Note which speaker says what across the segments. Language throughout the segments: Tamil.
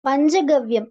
Speaker 1: பஞ்சகவ்யம்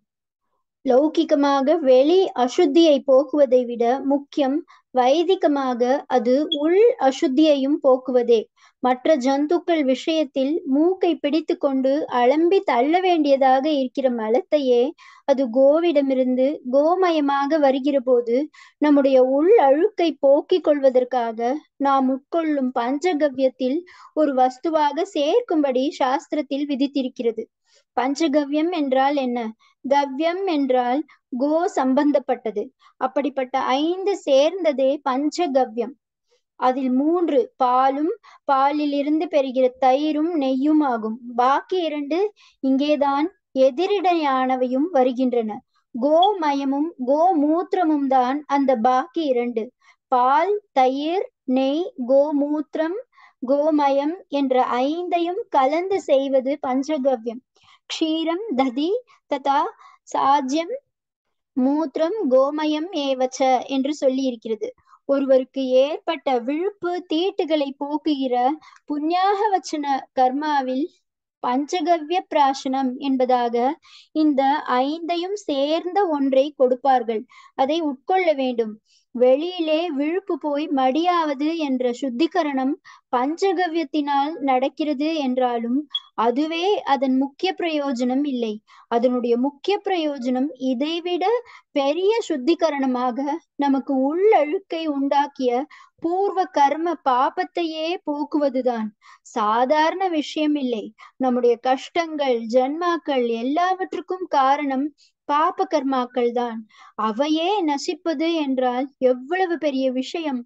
Speaker 1: லௌகிகமாக வெளி அசுத்தியை போக்குவதை விட முக்கியம் வைதிகமாக அது உள் அசுத்தியையும் போக்குவதே மற்ற ஜந்துக்கள் விஷயத்தில் மூக்கை பிடித்து கொண்டு அலம்பி தள்ள வேண்டியதாக இருக்கிற மலத்தையே அது கோவிடமிருந்து கோமயமாக வருகிற போது நம்முடைய உள் அழுக்கை போக்கிக் கொள்வதற்காக நாம் உட்கொள்ளும் பஞ்சகவ்யத்தில் ஒரு வஸ்துவாக சேர்க்கும்படி சாஸ்திரத்தில் விதித்திருக்கிறது பஞ்சகவ்யம் என்றால் என்ன கவ்யம் என்றால் கோ சம்பந்தப்பட்டது அப்படிப்பட்ட ஐந்து சேர்ந்ததே பஞ்சகவ்யம் அதில் மூன்று பாலும் பாலிலிருந்து பெறுகிற தயிரும் நெய்யும் ஆகும் பாக்கி இரண்டு இங்கேதான் எதிரிடையானவையும் வருகின்றன கோமயமும் கோமூத்திரமும் தான் அந்த பாக்கி இரண்டு பால் தயிர் நெய் கோமூத்திரம் கோமயம் என்ற ஐந்தையும் கலந்து செய்வது பஞ்சகவ்யம் க்ஷீரம் ததி ததா சாஜ்யம் மூத்திரம் கோமயம் ஏவச்ச என்று சொல்லி இருக்கிறது ஒருவருக்கு ஏற்பட்ட விழுப்பு தீட்டுகளை போக்குகிற புண்ணியாக வச்சன கர்மாவில் பஞ்சகவ்ய பிராசனம் என்பதாக இந்த ஐந்தையும் சேர்ந்த ஒன்றை கொடுப்பார்கள் அதை உட்கொள்ள வேண்டும் வெளியிலே விழுப்பு போய் மடியாவது என்ற சுத்திகரணம் பஞ்சகவ்யத்தினால் நடக்கிறது என்றாலும் அதுவே அதன் முக்கிய பிரயோஜனம் இல்லை அதனுடைய முக்கிய பிரயோஜனம் இதைவிட பெரிய சுத்திகரணமாக நமக்கு உள்ளழுக்கை உண்டாக்கிய பூர்வ கர்ம பாபத்தையே போக்குவதுதான் சாதாரண விஷயம் இல்லை நம்முடைய கஷ்டங்கள் ஜன்மாக்கள் எல்லாவற்றுக்கும் காரணம் பாப கர்மாக்கள் தான் அவையே நசிப்பது என்றால் எவ்வளவு பெரிய விஷயம்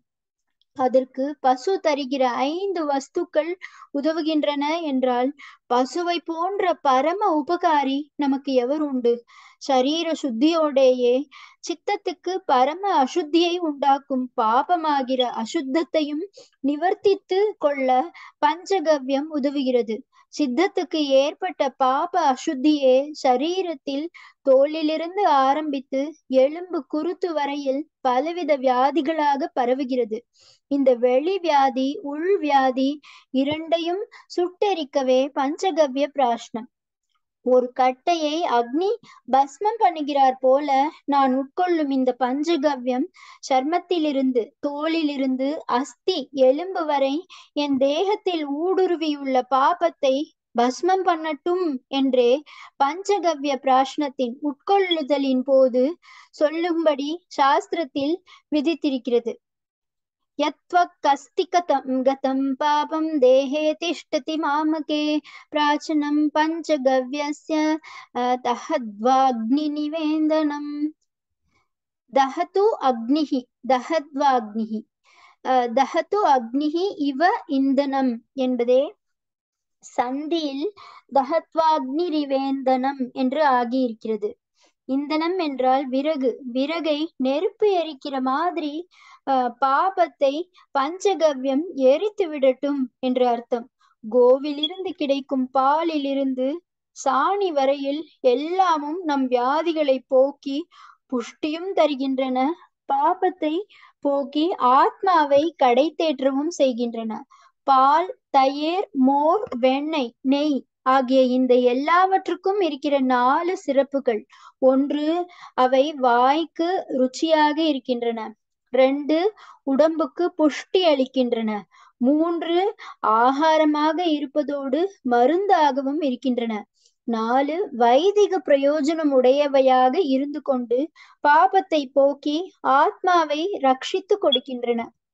Speaker 1: அதற்கு பசு தருகிற ஐந்து வஸ்துக்கள் உதவுகின்றன என்றால் பசுவை போன்ற பரம உபகாரி நமக்கு எவர் உண்டு சரீர சுத்தியோடேயே சித்தத்துக்கு பரம அசுத்தியை உண்டாக்கும் பாபமாகிற அசுத்தத்தையும் நிவர்த்தித்து கொள்ள பஞ்சகவ்யம் உதவுகிறது சித்தத்துக்கு ஏற்பட்ட பாப அசுத்தியே சரீரத்தில் தோளிலிருந்து ஆரம்பித்து எலும்பு குருத்து வரையில் பலவித வியாதிகளாக பரவுகிறது இந்த வெளி வியாதி உள் வியாதி இரண்டையும் சுட்டெரிக்கவே பஞ்சகவ்ய பிராஷ்னம் ஒரு கட்டையை அக்னி பஸ்மம் பண்ணுகிறார் போல நான் உட்கொள்ளும் இந்த பஞ்சகவ்யம் சர்மத்திலிருந்து தோளிலிருந்து அஸ்தி எலும்பு வரை என் தேகத்தில் ஊடுருவியுள்ள பாபத்தை பஸ்மம் பண்ணட்டும் என்றே பஞ்சகவ்ய பிராஷ்னத்தின் உட்கொள்ளுதலின் போது சொல்லும்படி சாஸ்திரத்தில் விதித்திருக்கிறது यत्त्वक्कस्ति कथं गतं पापं देहे तिष्ठति मामके प्राचनं पञ्चगव्यस्य दहद्वाग्निनिवेदनम् दहतु अग्निः दहद्वाग्निः தஹத்து அக்னிஹி இவ இந்தனம் என்பதே சந்தியில் தஹத்வாக்னி ரிவேந்தனம் என்று ஆகியிருக்கிறது இந்தனம் என்றால் விறகு விறகை நெருப்பு எரிக்கிற மாதிரி அஹ் பாபத்தை பஞ்சகவ்யம் எரித்து விடட்டும் என்று அர்த்தம் கோவிலிருந்து கிடைக்கும் பாலிலிருந்து சாணி வரையில் எல்லாமும் நம் வியாதிகளை போக்கி புஷ்டியும் தருகின்றன பாபத்தை போக்கி ஆத்மாவை கடை தேற்றவும் செய்கின்றன பால் தயிர் மோர் வெண்ணெய் நெய் ஆகிய இந்த எல்லாவற்றுக்கும் இருக்கிற நாலு சிறப்புகள் ஒன்று அவை வாய்க்கு ருச்சியாக இருக்கின்றன ரெண்டு உடம்புக்கு புஷ்டி அளிக்கின்றன மூன்று ஆகாரமாக இருப்பதோடு மருந்தாகவும் இருக்கின்றன நாலு வைதிக பிரயோஜனம் உடையவையாக இருந்து கொண்டு பாபத்தை போக்கி ஆத்மாவை ரட்சித்து கொடுக்கின்றன